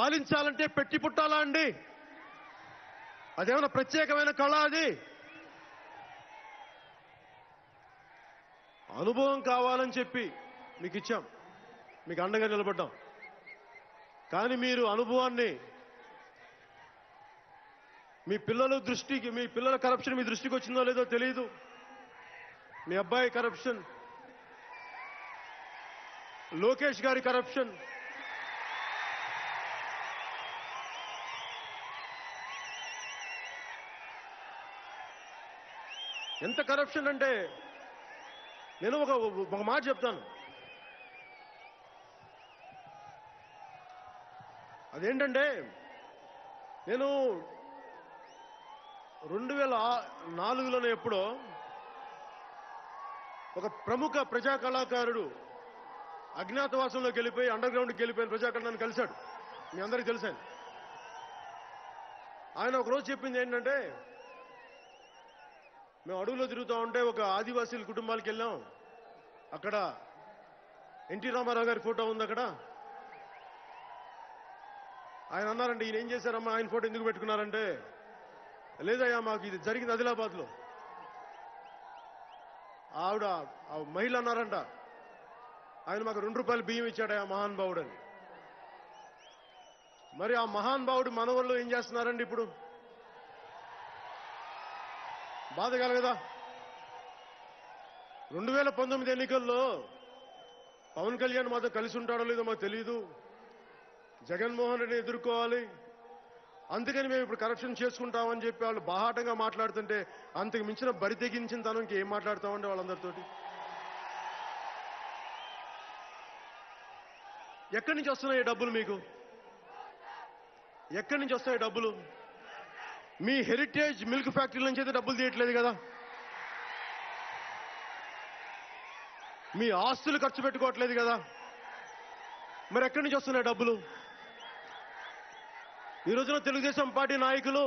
పాలించాలంటే పెట్టి పుట్టాలా అండి అదేమైనా ప్రత్యేకమైన కళ అది అనుభవం కావాలని చెప్పి మీకు ఇచ్చాం మీకు అండగా నిలబడ్డాం కానీ మీరు అనుభవాన్ని మీ పిల్లల దృష్టికి మీ పిల్లల కరప్షన్ మీ దృష్టికి వచ్చిందో లేదో తెలియదు మీ అబ్బాయి కరప్షన్ లోకేష్ గారి కరప్షన్ ఎంత కరప్షన్ అంటే నేను ఒక ఒక మాట చెప్తాను అదేంటంటే నేను రెండు వేల నాలుగులోనే ఎప్పుడో ఒక ప్రముఖ ప్రజా కళాకారుడు అజ్ఞాతవాసంలోకి వెళ్ళిపోయి అండర్ గ్రౌండ్కి వెళ్ళిపోయిన ప్రజా కళాన్ని కలిశాడు మీ అందరికీ తెలిసాను ఆయన ఒకరోజు చెప్పింది ఏంటంటే మేము అడవిలో తిరుగుతూ ఉంటే ఒక ఆదివాసీల కుటుంబాలకు వెళ్ళాం అక్కడ ఎన్టీ రామారావు గారి ఫోటో ఉంది అక్కడ ఆయన అన్నారంటే ఈయన ఏం చేశారమ్మా ఆయన ఫోటో ఎందుకు పెట్టుకున్నారంటే లేదయ్యా మాకు ఇది జరిగింది ఆదిలాబాద్ లో ఆవిడ ఆ మహిళ అన్నారంట ఆయన మాకు రెండు రూపాయలు బియ్యం ఇచ్చాడయ్యా మహాన్ భావుడు అని మరి ఆ మహాన్ భావుడు మనవళ్ళు ఏం చేస్తున్నారండి ఇప్పుడు బాధ కలగదా రెండు వేల పంతొమ్మిది ఎన్నికల్లో పవన్ కళ్యాణ్ మాతో కలిసి ఉంటాడో లేదో మాకు తెలియదు జగన్మోహన్ రెడ్డిని ఎదుర్కోవాలి అందుకని మేము ఇప్పుడు కరప్షన్ చేసుకుంటామని చెప్పి వాళ్ళు బాహాటంగా మాట్లాడుతుంటే అంతకు మించిన బరి తెగించిన తనం ఇంకేం మాట్లాడతామండి వాళ్ళందరితోటి ఎక్కడి నుంచి వస్తున్నాయి ఈ డబ్బులు మీకు ఎక్కడి నుంచి వస్తాయి డబ్బులు మీ హెరిటేజ్ మిల్క్ ఫ్యాక్టరీల నుంచి అయితే డబ్బులు తీయట్లేదు కదా మీ ఆస్తులు ఖర్చు పెట్టుకోవట్లేదు కదా మరి ఎక్కడి నుంచి వస్తున్నాయి డబ్బులు ఈ రోజున తెలుగుదేశం పార్టీ నాయకులు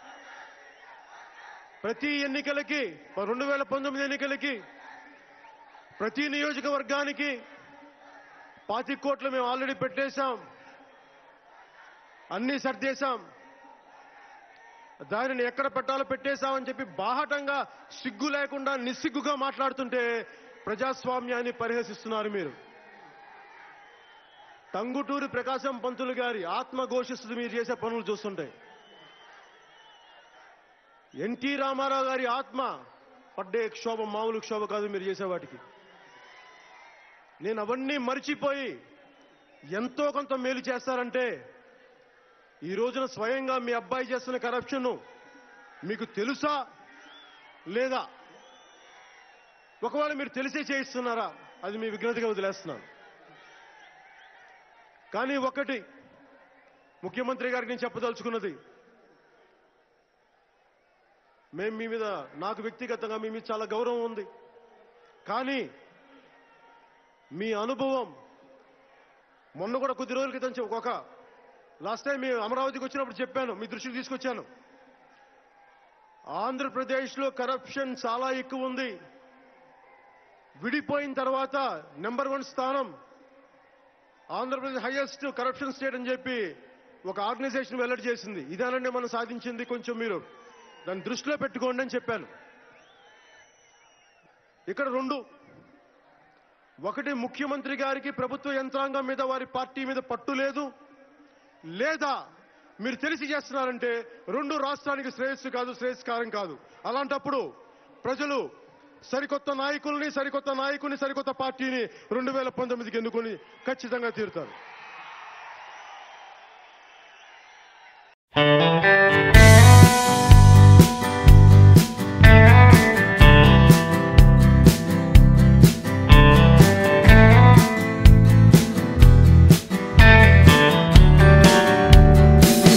ప్రతి ఎన్నికలకి రెండు వేల పంతొమ్మిది ఎన్నికలకి ప్రతి నియోజకవర్గానికి పాతి కోట్లు మేము ఆల్రెడీ పెట్టేశాం అన్ని సర్దేశాం దానిని ఎక్కడ పెట్టాలో పెట్టేశామని చెప్పి బాహటంగా సిగ్గు లేకుండా నిస్సిగ్గుగా మాట్లాడుతుంటే ప్రజాస్వామ్యాన్ని పరిహసిస్తున్నారు మీరు టంగుటూరి ప్రకాశం పంతులు గారి ఆత్మ ఘోషిస్తుంది మీరు చేసే పనులు చూస్తుంటే ఎన్టీ రామారావు గారి ఆత్మ పడ్డే క్షోభ మామూలు క్షోభ కాదు మీరు చేసే వాటికి నేను అవన్నీ మర్చిపోయి ఎంతో కొంత మేలు చేస్తారంటే ఈ రోజున స్వయంగా మీ అబ్బాయి చేస్తున్న కరప్షన్ మీకు తెలుసా లేదా ఒకవేళ మీరు తెలిసే చేయిస్తున్నారా అది మీ విఘ్నతగా వదిలేస్తున్నాను కానీ ఒకటి ముఖ్యమంత్రి గారికి నేను చెప్పదలుచుకున్నది మేము మీ మీద నాకు వ్యక్తిగతంగా మీ మీద చాలా గౌరవం ఉంది కానీ మీ అనుభవం మొన్న కూడా కొద్ది రోజుల క్రితం చెప్- ఒక లాస్ట్ టైం మీ అమరావతికి వచ్చినప్పుడు చెప్పాను మీ దృష్టికి తీసుకొచ్చాను ఆంధ్రప్రదేశ్లో కరప్షన్ చాలా ఎక్కువ ఉంది విడిపోయిన తర్వాత నెంబర్ వన్ స్థానం ఆంధ్రప్రదేశ్ హైయెస్ట్ కరప్షన్ స్టేట్ అని చెప్పి ఒక ఆర్గనైజేషన్ వెల్లడి చేసింది ఇదేనండి మనం సాధించింది కొంచెం మీరు దాన్ని దృష్టిలో పెట్టుకోండి అని చెప్పాను ఇక్కడ రెండు ఒకటి ముఖ్యమంత్రి గారికి ప్రభుత్వ యంత్రాంగం మీద వారి పార్టీ మీద పట్టు లేదు లేదా మీరు తెలిసి చేస్తున్నారంటే రెండు రాష్ట్రానికి శ్రేయస్సు కాదు శ్రేయస్కారం కాదు అలాంటప్పుడు ప్రజలు సరికొత్త నాయకుల్ని సరికొత్త నాయకుని సరికొత్త పార్టీని రెండు వేల పంతొమ్మిదికి ఎన్నుకొని ఖచ్చితంగా తీరుతారు